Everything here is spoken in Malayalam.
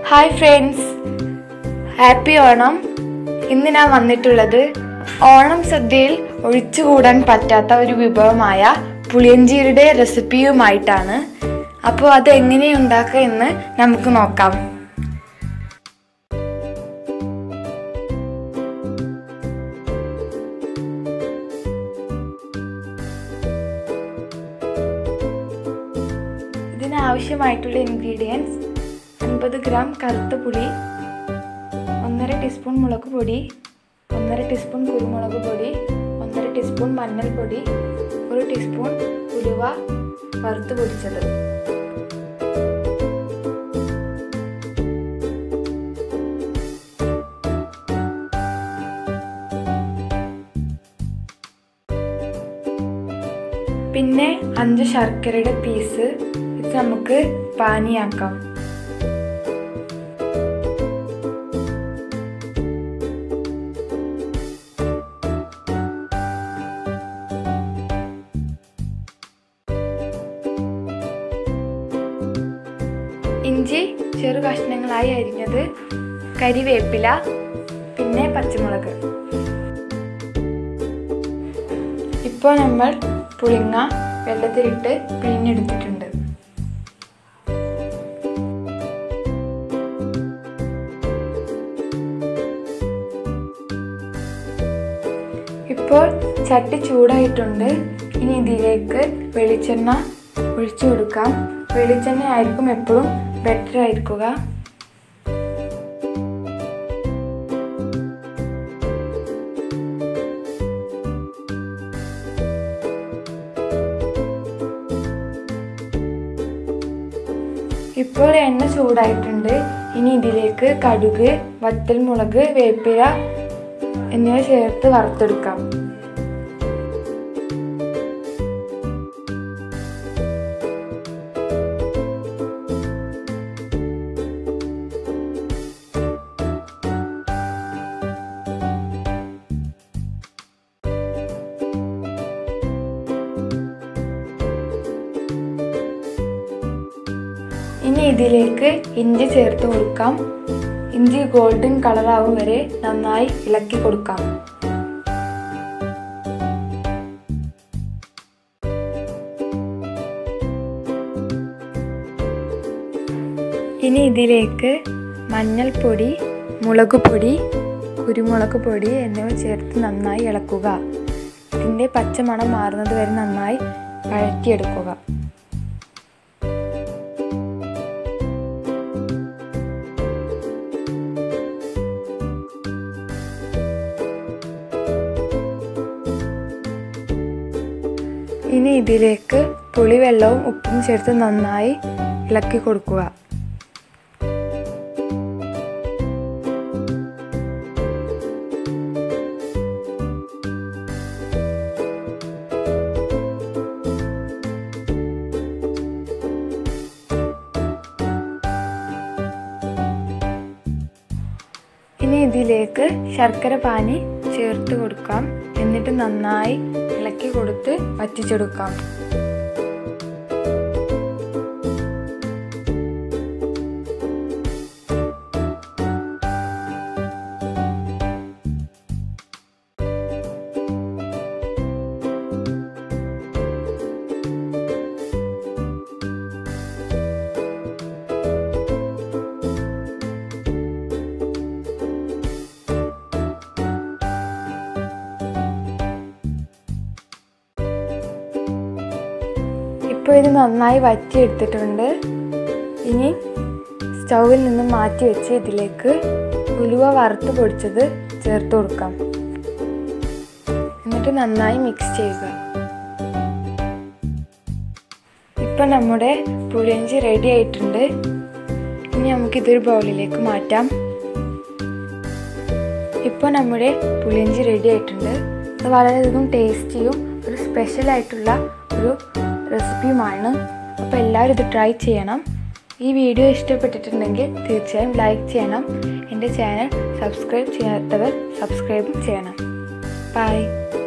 ഹായ് ഫ്രണ്ട്സ് ഹാപ്പി ഓണം ഇന്ന് ഞാൻ വന്നിട്ടുള്ളത് ഓണം സദ്യയിൽ ഒഴിച്ചുകൂടാൻ പറ്റാത്ത ഒരു വിഭവമായ പുളിയഞ്ചീരുടെ റെസിപ്പിയുമായിട്ടാണ് അപ്പോൾ അത് എങ്ങനെ ഉണ്ടാക്കുക എന്ന് നമുക്ക് നോക്കാം ഇതിനാവശ്യമായിട്ടുള്ള ഇൻഗ്രീഡിയൻസ് അൻപത് ഗ്രാം കറുത്ത പുളി ഒന്നര ടീസ്പൂൺ മുളക് പൊടി ഒന്നര ടീസ്പൂൺ കുരുമുളക് പൊടി ഒന്നര ടീസ്പൂൺ മഞ്ഞൾപ്പൊടി ഒരു ടീസ്പൂൺ ഉലുവ വറുത്ത് പൊടിച്ചത് പിന്നെ അഞ്ച് ശർക്കരയുടെ പീസ് ഇത് നമുക്ക് പാനിയാക്കാം ഇഞ്ചി ചെറു കഷ്ണങ്ങളായി അരിഞ്ഞത് കരിവേപ്പില പിന്നെ പച്ചമുളക് ഇപ്പോൾ നമ്മൾ പുളിങ്ങ വെള്ളത്തിലിട്ട് പിഴിഞ്ഞെടുത്തിട്ടുണ്ട് ഇപ്പോൾ ചട്ടി ചൂടായിട്ടുണ്ട് ഇനി ഇതിലേക്ക് വെളിച്ചെണ്ണ ഒഴിച്ചു കൊടുക്കാം വെളിച്ചെണ്ണ ആയിരിക്കും എപ്പോഴും ബെറ്റർ ആയിരിക്കുക ഇപ്പോൾ എണ്ണ ചൂടായിട്ടുണ്ട് ഇനി ഇതിലേക്ക് കടുക് വറ്റൽമുളക് വേപ്പില എന്നിവ ചേർത്ത് വറുത്തെടുക്കാം ഇനി ഇതിലേക്ക് ഇഞ്ചി ചേർത്ത് കൊടുക്കാം ഇഞ്ചി ഗോൾഡൻ കളറാവും വരെ നന്നായി ഇളക്കി കൊടുക്കാം ഇനി ഇതിലേക്ക് മഞ്ഞൾപ്പൊടി മുളക് പൊടി കുരുമുളക് പൊടി എന്നിവ ചേർത്ത് നന്നായി ഇളക്കുക ഇതിൻ്റെ പച്ചമണം മാറുന്നത് വരെ നന്നായി വഴറ്റിയെടുക്കുക ഇനി ഇതിലേക്ക് പുളിവെള്ളവും ഉപ്പും ചേർത്ത് നന്നായി ഇളക്കി കൊടുക്കുക ഇനി ഇതിലേക്ക് ശർക്കര പാനി ചേർത്ത് കൊടുക്കാം എന്നിട്ട് നന്നായി ഇളക്കി കൊടുത്ത് വറ്റിച്ചെടുക്കാം ഇപ്പോൾ ഇത് നന്നായി വറ്റിയെടുത്തിട്ടുണ്ട് ഇനി സ്റ്റൗവിൽ നിന്ന് മാറ്റി വെച്ച് ഇതിലേക്ക് ഉലുവ വറുത്ത് പൊടിച്ചത് ചേർത്ത് കൊടുക്കാം എന്നിട്ട് നന്നായി മിക്സ് ചെയ്യുക ഇപ്പം നമ്മുടെ പുളിയഞ്ചി റെഡി ആയിട്ടുണ്ട് ഇനി നമുക്കിതൊരു ബൗളിലേക്ക് മാറ്റാം ഇപ്പോൾ നമ്മുടെ പുളിയഞ്ചി റെഡി ആയിട്ടുണ്ട് അത് വളരെയധികം ടേസ്റ്റിയും ഒരു സ്പെഷ്യൽ ആയിട്ടുള്ള ഒരു റെസിപ്പിയുമാണ് അപ്പോൾ എല്ലാവരും ഇത് ട്രൈ ചെയ്യണം ഈ വീഡിയോ ഇഷ്ടപ്പെട്ടിട്ടുണ്ടെങ്കിൽ തീർച്ചയായും ലൈക്ക് ചെയ്യണം എൻ്റെ ചാനൽ സബ്സ്ക്രൈബ് ചെയ്യാത്തവർ സബ്സ്ക്രൈബും ചെയ്യണം ബൈ